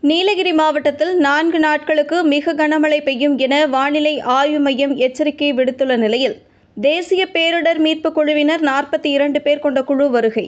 நீலகிரி மாவட்டத்தில் நான்கு நாட்களுக்கு மிக கனமழை பெய்யும் என வானிலை ஆய்வு மையம் எச்சரிக்கை விடுத்துள்ள நிலையில் தேசிய பேரிடர் மீட்புக் குழுவினர் நாற்பத்தி இரண்டு பேர் கொண்ட குழு வருகை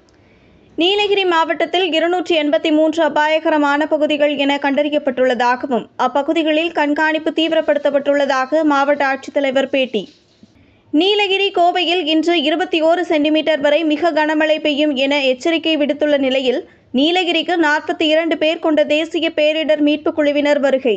நீலகிரி மாவட்டத்தில் இருநூற்றி எண்பத்தி மூன்று அபாயகரமான பகுதிகள் என கண்டறியப்பட்டுள்ளதாகவும் அப்பகுதிகளில் கண்காணிப்பு தீவிரப்படுத்தப்பட்டுள்ளதாக மாவட்ட ஆட்சித்தலைவர் பேட்டி நீலகிரி கோவையில் இன்று இருபத்தி ஓரு சென்டிமீட்டர் வரை மிக கனமழை பெய்யும் என எச்சரிக்கை விடுத்துள்ள நிலையில் நீலகிரிக்கு நாற்பத்தி இரண்டு பேர் கொண்ட தேசிய பேரிடர் மீட்புக் குழுவினர் வருகை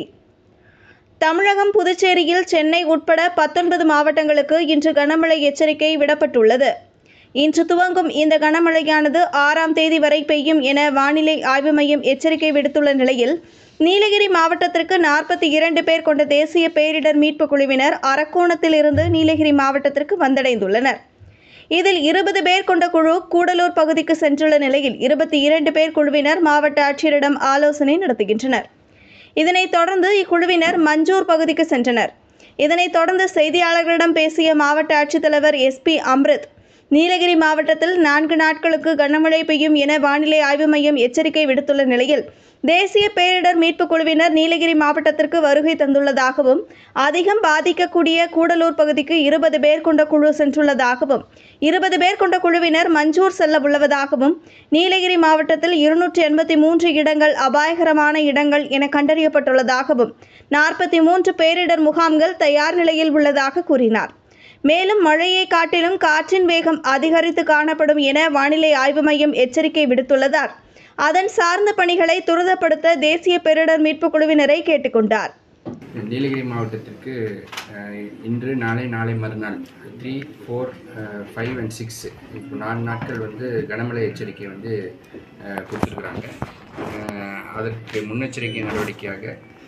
தமிழகம் புதுச்சேரியில் சென்னை உட்பட பத்தொன்பது மாவட்டங்களுக்கு இன்று கனமழை எச்சரிக்கை விடப்பட்டுள்ளது இன்று துவங்கும் இந்த கனமழையானது ஆறாம் தேதி வரை பெய்யும் என வானிலை ஆய்வு மையம் எச்சரிக்கை விடுத்துள்ள நிலையில் நீலகிரி மாவட்டத்திற்கு நாற்பத்தி இரண்டு பேர் கொண்ட தேசிய பேரிடர் மீட்புக் குழுவினர் அரக்கோணத்திலிருந்து நீலகிரி மாவட்டத்திற்கு வந்தடைந்துள்ளனர் இதில் இருபது பேர் கொண்ட குழு கூடலூர் பகுதிக்கு சென்றுள்ள நிலையில் இருபத்தி இரண்டு பேர் குழுவினர் மாவட்ட ஆட்சியரிடம் ஆலோசனை நடத்துகின்றனர் இதனைத் தொடர்ந்து இக்குழுவினர் மஞ்சூர் பகுதிக்கு சென்றனர் இதனைத் தொடர்ந்து செய்தியாளர்களிடம் பேசிய மாவட்ட ஆட்சித்தலைவர் எஸ்பி அம்ரித் நீலகிரி மாவட்டத்தில் நான்கு நாட்களுக்கு கனமழை பெய்யும் என வானிலை ஆய்வு மையம் எச்சரிக்கை விடுத்துள்ள நிலையில் தேசிய பேரிடர் மீட்புக் குழுவினர் நீலகிரி மாவட்டத்திற்கு வருகை தந்துள்ளதாகவும் அதிகம் பாதிக்கக்கூடிய கூடலூர் பகுதிக்கு இருபது பேர் கொண்ட குழு சென்றுள்ளதாகவும் இருபது பேர் கொண்ட குழுவினர் மஞ்சூர் செல்ல உள்ளதாகவும் நீலகிரி மாவட்டத்தில் இருநூற்றி எண்பத்தி மூன்று இடங்கள் அபாயகரமான இடங்கள் என கண்டறியப்பட்டுள்ளதாகவும் நாற்பத்தி மூன்று பேரிடர் முகாம்கள் தயார் நிலையில் உள்ளதாக கூறினார் மேலும் மழையை காட்டிலும் காற்றின் வேகம் அதிகரித்து காணப்படும் என வானிலை ஆய்வு மையம் எச்சரிக்கை விடுத்துள்ளதால் அதன் சார்ந்த பணிகளை துரிதப்படுத்த தேசிய பேரிடர் மீட்புக் குழுவினரை கேட்டுக்கொண்டார் நீலகிரி மாவட்டத்திற்கு அஹ், இன்று நாளை நாளை மறுநாள் three four five and six இப்போ நாலு நாட்கள் வந்து கனமழை எச்சரிக்கை வந்து அஹ், கொடுத்துருக்குறாங்க அஹ், அதற்கு முன்னெச்சரிக்கை நடவடிக்கையாக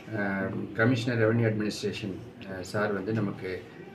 கமிஷனர் ரெவன்யூ அட்மினிஸ்ட்ரேஷன் சார் வந்து நமக்கு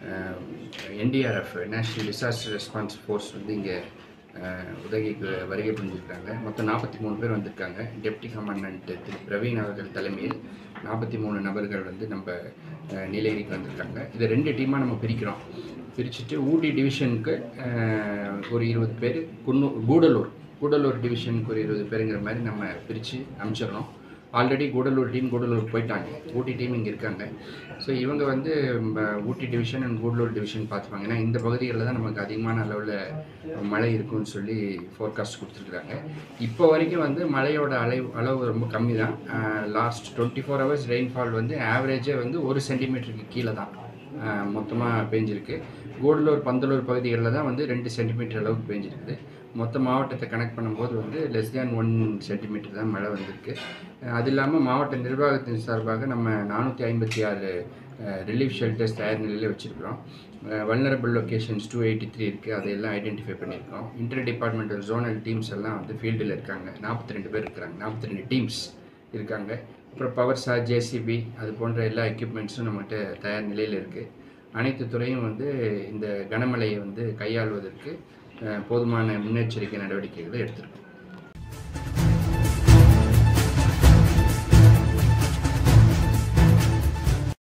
NDRF national disaster response force வந்து இங்கே உதவிக்கு வருகை புரிஞ்சிருக்காங்க மொத்தம் நாற்பத்தி மூணு பேர் வந்திருக்காங்க டெப்டி கமாண்டன்ட் திரு பிரவீன் அவர்கள் தலைமையில் நாற்பத்தி மூணு நபர்கள் வந்து நம்ம அஹ், நீலகிரிக்கு வந்திருக்காங்க இதை ரெண்டு டீமாக நம்ம பிரிக்கிறோம் பிரிச்சுட்டு ஊட்டி டிவிஷனுக்கு அஹ், ஒரு இருபது பேர் குன்னூர் கூடலூர் கூடலூர் டிவிஷனுக்கு ஒரு இருபது பேருங்கிற மாதிரி நம்ம பிரித்து அனுப்பிச்சிடுறோம் ஆல்ரெடி கூடலூர் டீம் கூடலூர் போயிட்டாங்க ஊட்டி டீம் இங்கே இருக்காங்க ஸோ இவங்க வந்து ம, Ooty division and Gudalur division பார்த்துப்பாங்க ஏன்னா இந்த பகுதிகளில் தான் நமக்கு அதிகமான அளவில் மழை இருக்கும்னு சொல்லி ஃபோர்காஸ்ட் கொடுத்துருக்குறாங்க இப்போ வரைக்கும் வந்து மழையோட அளவு அளவு ரொம்ப கம்மி தான் last twenty four hours rainfall வந்து ஆவரேஜே வந்து ஒரு சென்டிமீட்டருக்கு கீழே தான் மொத்தமாக பேஞ்சிருக்கு கூடலூர் பந்தலூர் பகுதிகளில் தான் வந்து ரெண்டு சென்டிமீட்டர் அளவுக்கு பேஞ்சிருக்குது மொத்த மாவட்டத்தை கனெக்ட் பண்ணும்போது வந்து லெஸ் தேன் ஒன் சென்டிமீட்டர் தான் மழை வந்திருக்கு அஹ் அது இல்லாமல் மாவட்ட நிர்வாகத்தின் சார்பாக நம்ம நானூற்றி ஐம்பத்தி ஆறு ரிலீஃப் ஷெல்டர்ஸ் தயார் நிலையில் வச்சுருக்கிறோம் vulnerable locations two eighty three இருக்குது அதையெல்லாம் ஐடென்டிஃபை பண்ணியிருக்கோம் இன்டர் டிபார்ட்மெண்டல் ஜோனல் டீம்ஸ் எல்லாம் வந்து ஃபீல்டில் இருக்காங்க நாற்பத்தி ரெண்டு பேர் இருக்கிறாங்க நாற்பத்தி ரெண்டு டீம்ஸ் இருக்காங்க அப்புறம் பவர் சா ஜேசிபி அது போன்ற எல்லா எக்யூப்மெண்ட்ஸும் நம்மகிட்ட தயார் நிலையில் இருக்குது அனைத்து துறையும் வந்து இந்த கனமழையை வந்து கையாள்வதற்கு அஹ், போதுமான முன்னெச்சரிக்கை நடவடிக்கைகளை எடுத்திருக்கோம்